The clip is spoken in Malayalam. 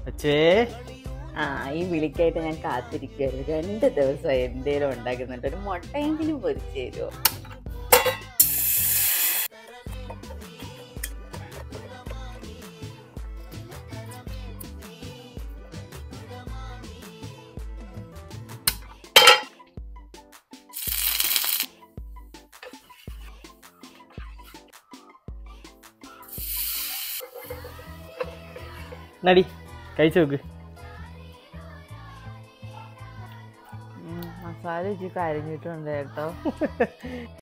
അച്ഛേ ആ ഈ വിളിക്കായിട്ട് ഞാൻ കാത്തിരിക്കുവായിരുന്നു രണ്ട് ദിവസമായി എന്തേലും ഉണ്ടാക്കുന്നുണ്ട് ഒരു മുട്ടയെങ്കിലും പൊരിച്ചു തരുമോ നടി കഴിച്ചു നോക്ക് മസാല ഇച്ചിരി കരിഞ്ഞിട്ടുണ്ട് കേട്ടോ